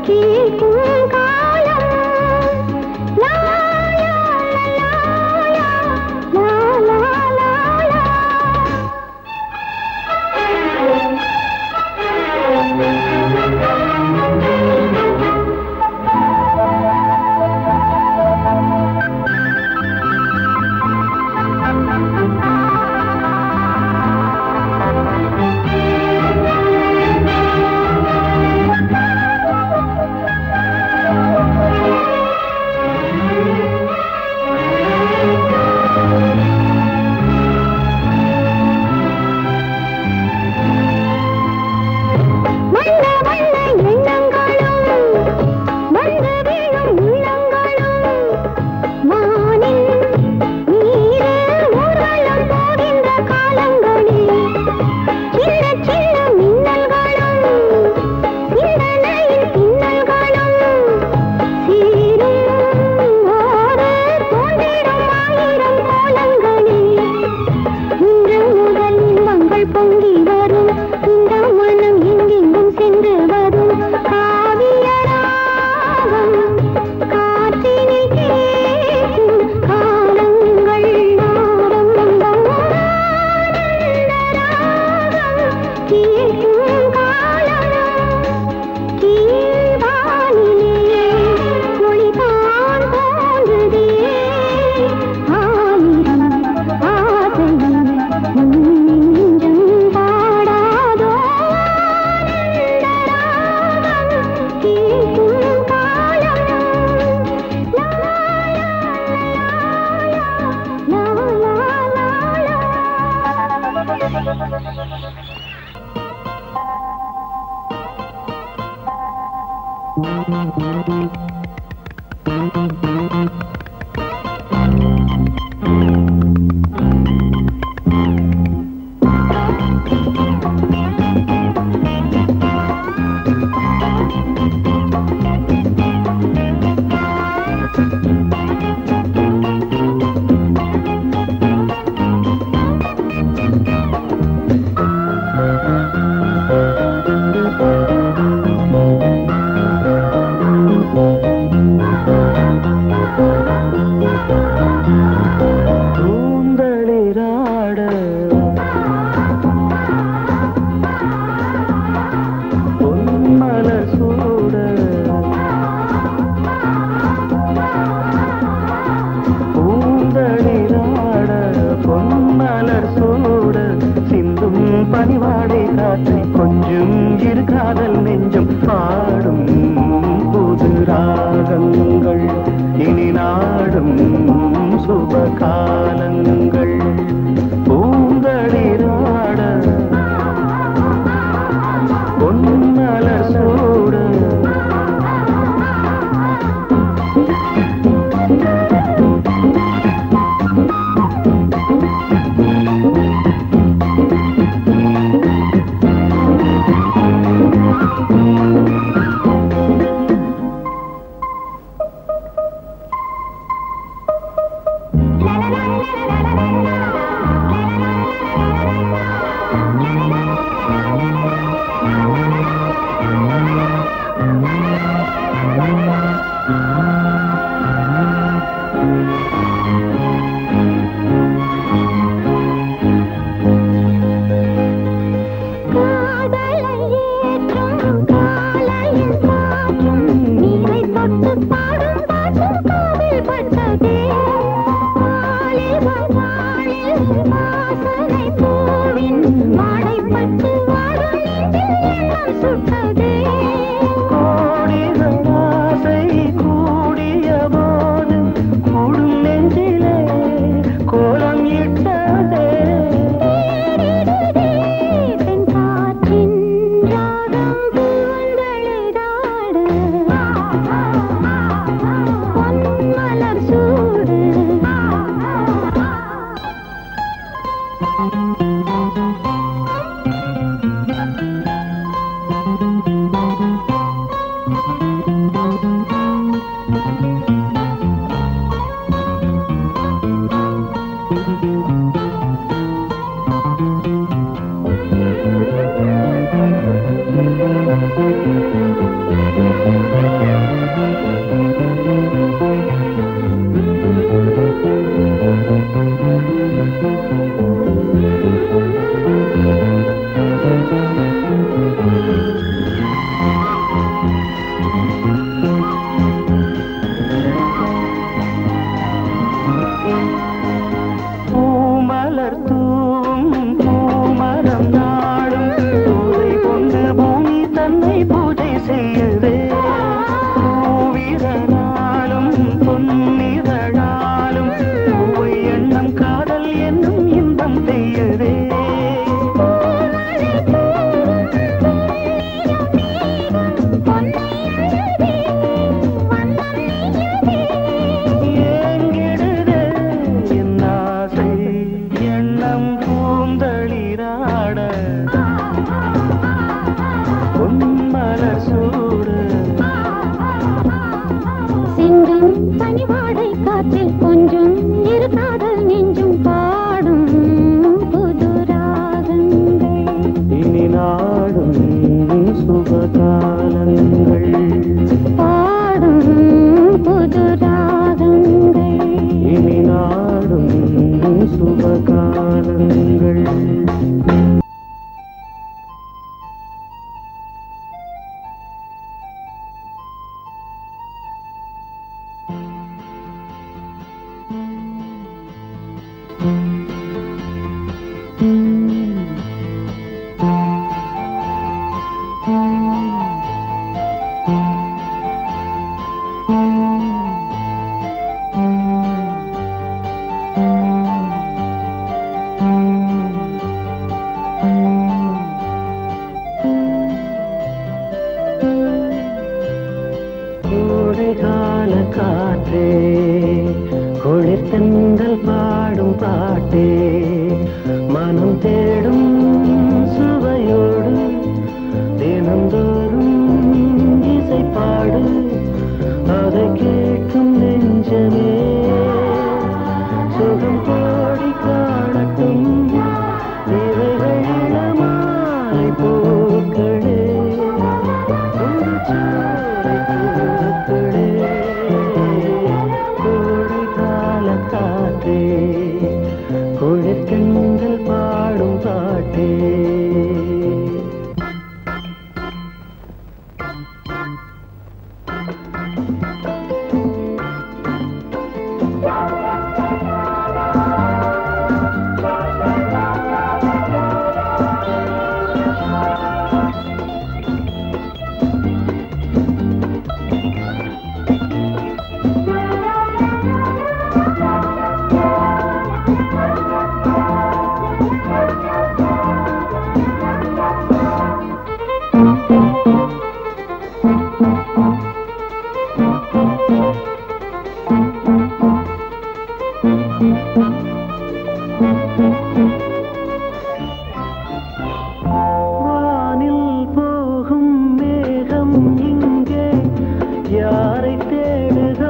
கேட்கும் காலம் லா லா லா லா லா லா லா வண்ண வண்ண எண்ணங்களும் வந்து விழும் உள்ளங்களும் வானில் நீரில் ஊர்வலம் போகின்ற காலங்களில் சின்ன சின்ன மின்னல்களும் சிந்தனையின் பின்னல்களும் சீரும் ஓடு தோன்றிடும் ஆயிரம் கோலங்களில் இன்று முதல் இன்பங்கள் பொங்கி வரும் இந்த மனம் எங்கெங்கும் சென்று வரும் காவியராகம் காற்றினில் கேட்கும் காலங்கள் ஆரம்பம் ஆனந்தராகம் கேட்கும் காலம் கீழ்வானிலே மொழிதான் தோன்றுதே ஆயிரம் ஆசைகள் உன் நெஞ்சம் பாடாதோ ஆனந்தராகம் கேட்கும் காலம் லா லா லா லா லா கூந்தலிராட பொன்மலர் சூட கூந்தலிராட பொன்மலர் சூட சிந்தும் பனிவாடை காற்றை கொஞ்சம் இரு காதல் நெஞ்சம் பாடும் புது ராகங்கள் இனி நாடும் சுப காலங்கள் பூந்தளிராட பொன்மலர் சூட La la la la la la la பொன்னிதழாலும் பொன்னிதழாலும் பூவை எண்ணம் காதல் என்னும் இன்பம் பெய்யதே ஏங்கிடுதே என் ஆசை எண்ணம் பூந்தளிராட பொன்மலர் சூடு சிந்தும் பனிவாடை காற்றில் கொஞ்சம் இரு காதல் நெஞ்சும் பாடும் புது ராகங்கள் இனி நாடும் சுபகாலங்கள் பாடும் புது ராகங்கள் இனி நாடும் சுபகாலங்கள் கோடைகால காற்றே குளிர்த்தெந்தல் பாடும் பாட்டே மனம் தேடும் சுவையோடு தினந்தோறும் இசை பாடு அதை கேட்கும் நெஞ்சமே சுகம் கோடி காணட்டும் இவைகள் இளமாலை பூக்களே ஒரு சோலை பூக்களே கோடைகால காற்றே குளிர்கண்கள் பாடும் பாட்டே வானில் போகும் மேகம் இங்கே யாரை தேடுதோ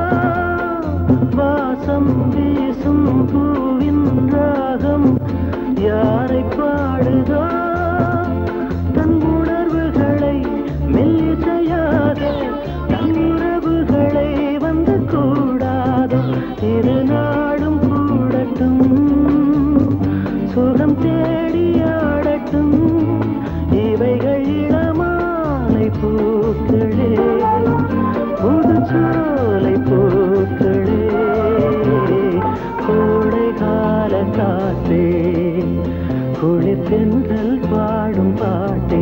வாசம் வீசும் பூவின் ராகம் யாரை பாடுதோ தன் உணர்வுகளை மெல்லிசையாக தன் உறவுகளை வந்து கூடாதோ இரு நாடும் கூடட்டும் சுகம் தேடி ஆடட்டும் இவைகள் இளமாலை பூக்களே புதுச்சோலை பூக்களே கோடைகால காற்றே குளிர்தென்றல் பாடும் பாட்டே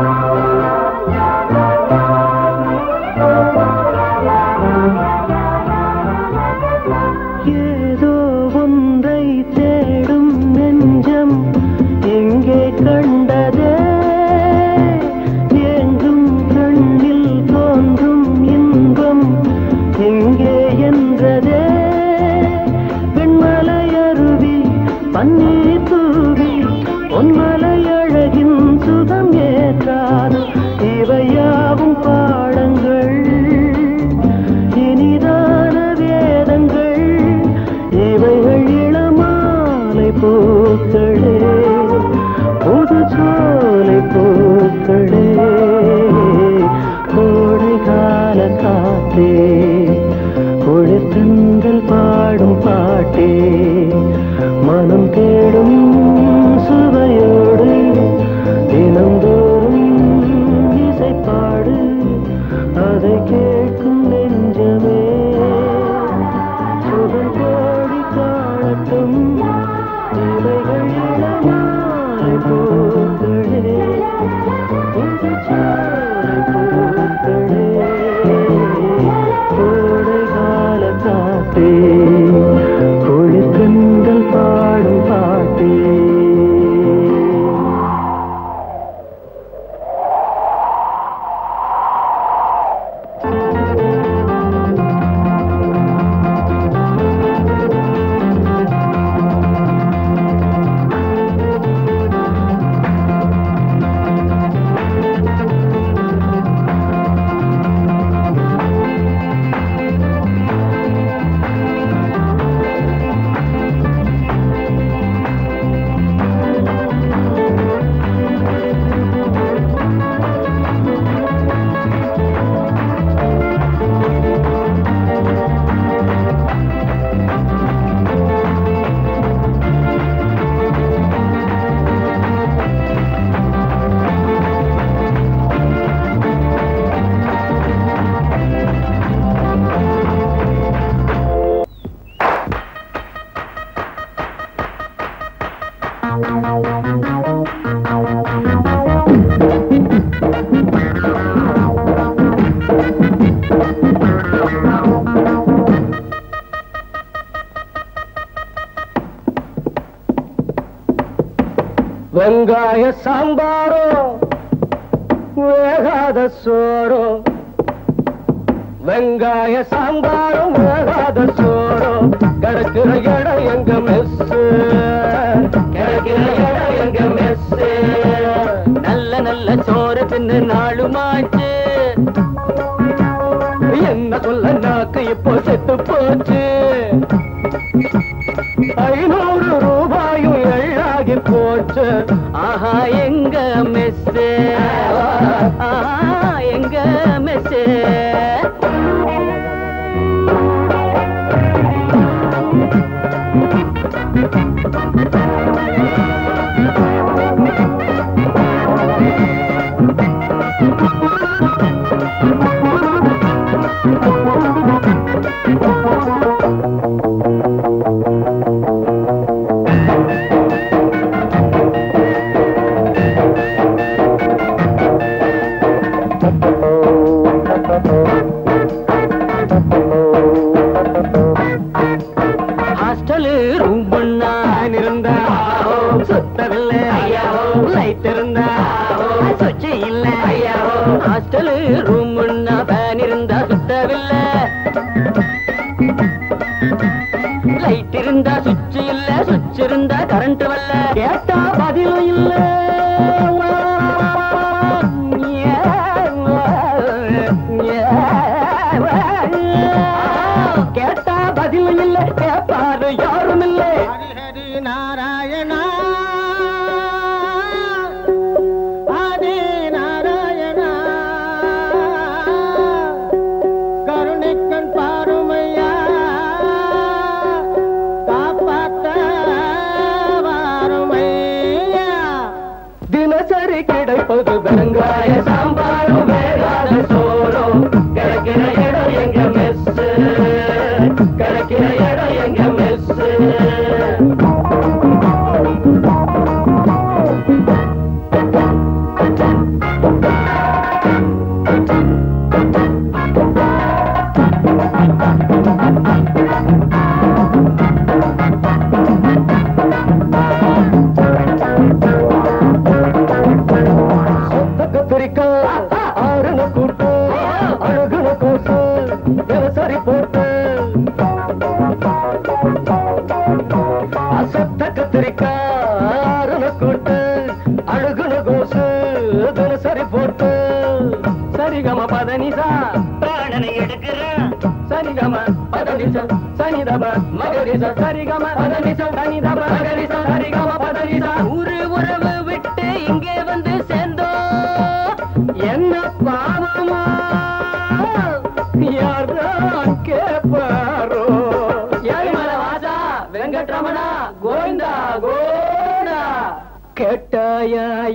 la தினந்தோறும் இசைப்பாடு அதை கேட்கும் நெஞ்சமே சுகம் கோடி காணட்டும் இவைகள் இளமாலை பூக்களே புதுச்சோலை பூக்களே கோடை கால காத்தே குளிர் கண்கள் பாடும் பாட்டே வெங்காய சாம்பாரோ வேகாத சோறோ வெங்காய சாம்பாரும் வேகாத சோறோ கிடக்கிற இடம் எங்க மெஸ் கிடக்கிற இடம் எங்க மெஸ் நல்ல நல்ல சோறு தின்னு நாளுமாச்சு என்ன சொல்ல நாக்கு இப்போ செத்து போச்சு ஐநூறு ரூபாயும் எள்ளாகி போச்சு ஆஹா எங்க மெஸ் எங்க மெஸ் ஹாஸ்டலு ரூம் பண்ணா இருந்தா சுத்தவில்லை லைட் இருந்தா சுச்சி இல்ல ஹாஸ்டலு ரூம் பண்ணா ஃபேன் இருந்தா சுத்தவில்லை லைட் இருந்தா சுவிட்ச் இல்ல சுவிட்ச் இருந்தா கரண்ட் வரல கேட்டா பதிலும் இல்ல கேட்டா பதிலும் இல்ல கேட்பாரு யாரும் இல்லை ஹரி நாராயணா ஆதி நாராயணா கருணைக்கண் பாருமையா காப்பாத்த வாருமையா தினசரி கிடைப்பது வெங்காய சாம்பாரும் வேகாத சோறும் கிடைக்கிற இடம் எங்க மெஸ் கிடைக்கிற இடம் எங்க மெஸ் சொத்த கத்திரிக்காய் ஆறுன கூட்டு அழகுன கூட்டு தினசரி போட்டு சொத்த கத்திரிக்காய் ஆறுன கூட்டு அழகுன கோசு தினசரி போட்டு சரிகம பதனிசா பிராணனை எடுக்கிறேன் சரிகம பதனிச சனிதம மகரிச சரிகம பதனிச சனிதம மகரிச சரிகம பதனிச ஊரு உறவு விட்டு இங்கே வந்து சேர்ந்தோம் என்ன பாவமா யார்தான் கேட்பாரோ ஏழுமல வாசா வெங்கட்ரமணா கோவிந்தா கோவிந்தா கேட்டாயா